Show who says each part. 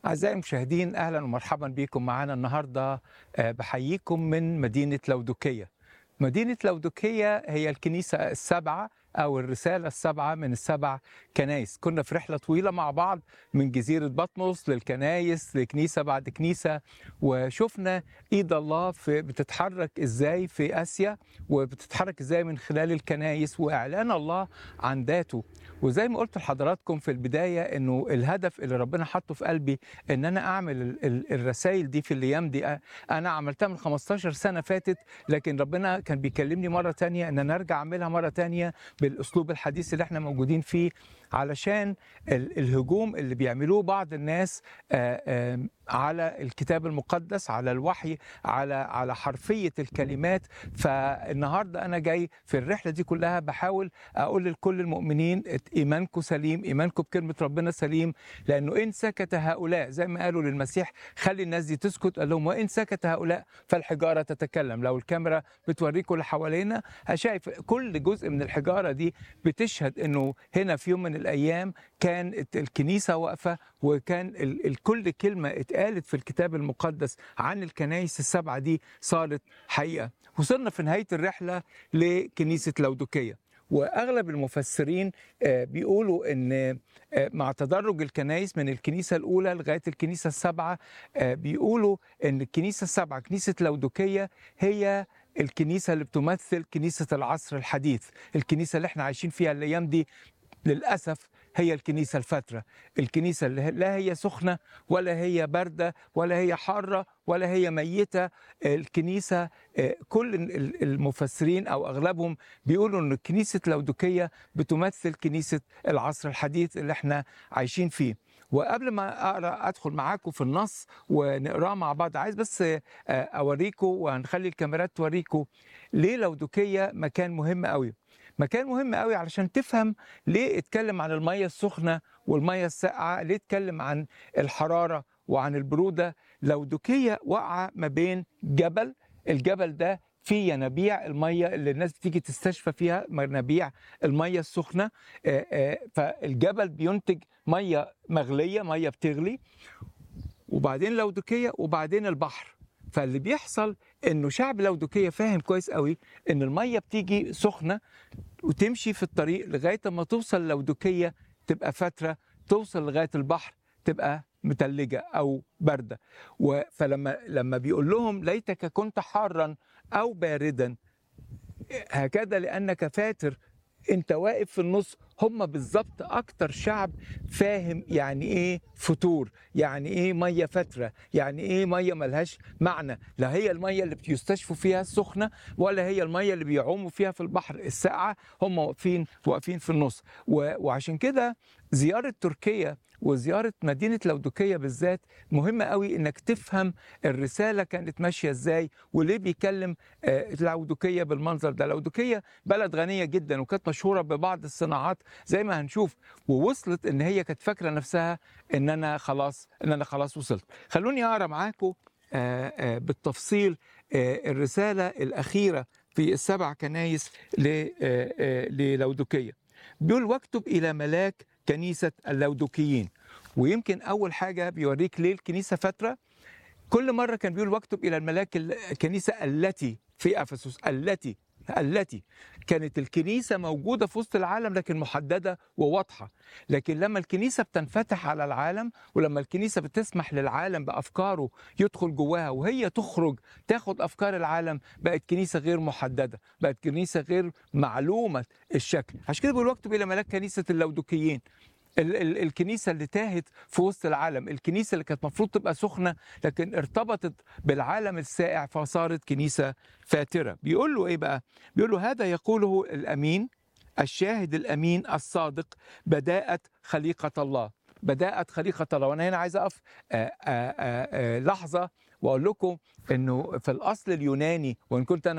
Speaker 1: أعزائي المشاهدين أهلا ومرحبا بكم معنا النهاردة آه، بحييكم من مدينة لودوكية مدينة لودوكية هي الكنيسة السبعة أو الرسالة السبعة من السبع كنايس كنا في رحلة طويلة مع بعض من جزيرة بطمس للكنايس لكنيسة بعد كنيسة وشفنا إيد الله في بتتحرك إزاي في آسيا وبتتحرك إزاي من خلال الكنايس وإعلان الله عن ذاته وزي ما قلت لحضراتكم في البداية إنه الهدف اللي ربنا حطه في قلبي إن أنا أعمل ال- ال- الرسائل دي في الأيام دي أ- أنا عملتها من 15 سنة فاتت لكن ربنا كان بيكلمني مرة تانية إن أنا أرجع أعملها مرة تانية بالأسلوب الحديث اللي إحنا موجودين فيه علشان ال- الهجوم اللي بيعملوه بعض الناس آه، آه، على الكتاب المقدس على الوحي على على حرفية الكلمات فالنهاردة أنا جاي في الرحلة دي كلها بحاول أقول لكل المؤمنين إيمانكم سليم إيمانكم بكلمة ربنا سليم لأنه إن سكت هؤلاء زي ما قالوا للمسيح خلي الناس دي تسكت قال لهم وإن سكت هؤلاء فالحجارة تتكلم لو الكاميرا بتوريكم اللي حوالينا شايف كل جزء من الحجارة دي بتشهد إنه هنا في يوم من الأيام كانت الكنيسة واقفة وكان ال- ال- كل كلمة اتقالت في الكتاب المقدس عن الكنائس السبعة دي صارت حقيقة وصلنا في نهاية الرحلة لكنيسة لودوكية واغلب المفسرين آه، بيقولوا ان آه، مع تدرج الكنائس من الكنيسه الاولى لغايه الكنيسه السبعه آه، بيقولوا ان الكنيسه السبعه كنيسه لودوكيه هي الكنيسه اللي بتمثل كنيسه العصر الحديث الكنيسه اللي احنا عايشين فيها الايام دي للاسف هي الكنيسه الفتره الكنيسه اللي لا هي سخنه ولا هي بارده ولا هي حاره ولا هي ميته الكنيسه آه، كل ال- المفسرين او اغلبهم بيقولوا ان كنيسه لودوكيه بتمثل كنيسه العصر الحديث اللي احنا عايشين فيه وقبل ما اقرا ادخل معاكم في النص ونقراه مع بعض عايز بس آه، اوريكم وهنخلي الكاميرات توريكم ليه لودوكيه مكان مهم قوي مكان مهم قوي علشان تفهم ليه اتكلم عن الميه السخنه والميه الساقعه ليه اتكلم عن الحراره وعن البروده لودوكيه واقعه ما بين جبل الجبل ده فيه ينابيع الميه اللي الناس بتيجي تستشفى فيها ينابيع الميه السخنه آه، آه، فالجبل بينتج ميه مغليه ميه بتغلي وبعدين لودوكيه وبعدين البحر فاللي بيحصل انه شعب لودوكيه فاهم كويس قوي ان الميه بتيجي سخنه وتمشي في الطريق لغايه ما توصل لودوكيه تبقى فتره توصل لغايه البحر تبقى متلجه او بارده و- فلما لما بيقول لهم ليتك كنت حارا او باردا هكذا لانك فاتر انت واقف في النص هم بالظبط اكتر شعب فاهم يعني ايه فتور يعني ايه ميه فتره يعني ايه ميه ملهاش معنى لا هي الميه اللي بيستشفوا فيها السخنه ولا هي الميه اللي بيعوموا فيها في البحر الساقعه هم واقفين واقفين في النص و- وعشان كده زياره تركيا وزياره مدينه لودوكيه بالذات مهمه قوي انك تفهم الرساله كانت ماشيه ازاي وليه بيكلم آه، لودوكيه بالمنظر ده لودوكيه بلد غنيه جدا وكانت مشهوره ببعض الصناعات زي ما هنشوف ووصلت ان هي كانت فاكره نفسها ان انا خلاص ان انا خلاص وصلت خلوني اقرا معاكم آه، آه، بالتفصيل آه، الرساله الاخيره في السبع كنايس ل- آه، آه، للودوكيه بيقول واكتب الى ملاك كنيسه اللودوكيين ويمكن اول حاجه بيوريك ليه الكنيسه فتره كل مره كان بيقول واكتب الى الملاك الكنيسه التي في افسس التي التي كانت الكنيسه موجوده في وسط العالم لكن محدده وواضحه لكن لما الكنيسه بتنفتح على العالم ولما الكنيسه بتسمح للعالم بافكاره يدخل جواها وهي تخرج تاخد افكار العالم بقت كنيسه غير محدده بقت كنيسه غير معلومه الشكل عشان كده بيقول واكتب الى ملاك كنيسه اللودوكيين ال- ال- الكنيسه اللي تاهت في وسط العالم الكنيسه اللي كانت المفروض تبقى سخنه لكن ارتبطت بالعالم السائع فصارت كنيسه فاتره بيقول له ايه بقى بيقول له هذا يقوله الامين الشاهد الامين الصادق بداءه خليقه الله بداءه خليقه الله وانا هنا عايز اقف آه، آه، آه، آه، لحظه واقول لكم انه في الاصل اليوناني وان كنت انا